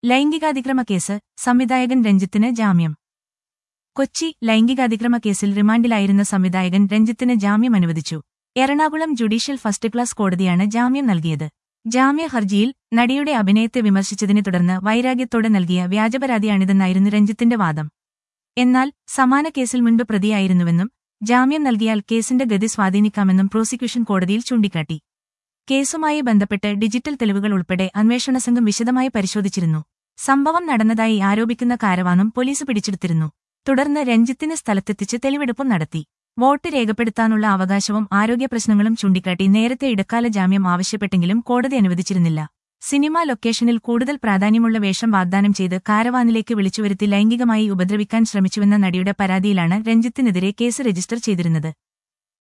ലൈംഗികാതിക്രമ case സംവിധായകൻ രഞ്ജിത്തിന് ജാമ്യം കൊച്ചി ലൈംഗികാതിക്രമ കേസിൽ റിമാൻഡിലായിരുന്ന സംവിധായകൻ രഞ്ജിത്തിന് ജാമ്യം അനുവദിച്ചു എറണാകുളം ജുഡീഷ്യൽ ഫസ്റ്റ് ക്ലാസ് കോടതിയാണ് ജാമ്യം നൽകിയത് ജാമ്യ ഹർജിയിൽ നടിയുടെ അഭിനയത്തെ വിമർശിച്ചതിനെ തുടർന്ന് വൈരാഗ്യത്തോടെ നൽകിയ വ്യാജപരാതിയാണിതെന്നായിരുന്നു രഞ്ജിത്തിന്റെ വാദം എന്നാൽ സമാന കേസിൽ മുൻപ് പ്രതിയായിരുന്നുവെന്നും ജാമ്യം നൽകിയാൽ കേസിന്റെ ഗതി സ്വാധീനിക്കാമെന്നും പ്രോസിക്യൂഷൻ കോടതിയിൽ ചൂണ്ടിക്കാട്ടി കേസുമായി ബന്ധപ്പെട്ട് ഡിജിറ്റൽ തെളിവുകൾ ഉൾപ്പെടെ അന്വേഷണ സംഘം വിശദമായി പരിശോധിച്ചിരുന്നു സംഭവം നടന്നതായി ആരോപിക്കുന്ന കാരവാനും പോലീസ് പിടിച്ചെടുത്തിരുന്നു തുടർന്ന് രഞ്ജിത്തിന് സ്ഥലത്തെത്തിച്ച് തെളിവെടുപ്പും നടത്തി വോട്ട് രേഖപ്പെടുത്താനുള്ള അവകാശവും ആരോഗ്യ പ്രശ്നങ്ങളും ചൂണ്ടിക്കാട്ടി നേരത്തെ ഇടക്കാല ജാമ്യം ആവശ്യപ്പെട്ടെങ്കിലും കോടതി അനുവദിച്ചിരുന്നില്ല സിനിമാ ലൊക്കേഷനിൽ കൂടുതൽ പ്രാധാന്യമുള്ള വേഷം വാഗ്ദാനം ചെയ്ത് കാരവാനിലേക്ക് വിളിച്ചുവരുത്തി ലൈംഗികമായി ഉപദ്രവിക്കാൻ ശ്രമിച്ചുവെന്ന നടിയുടെ പരാതിയിലാണ് രഞ്ജിത്തിനെതിരെ കേസ് രജിസ്റ്റർ ചെയ്തിരുന്നത്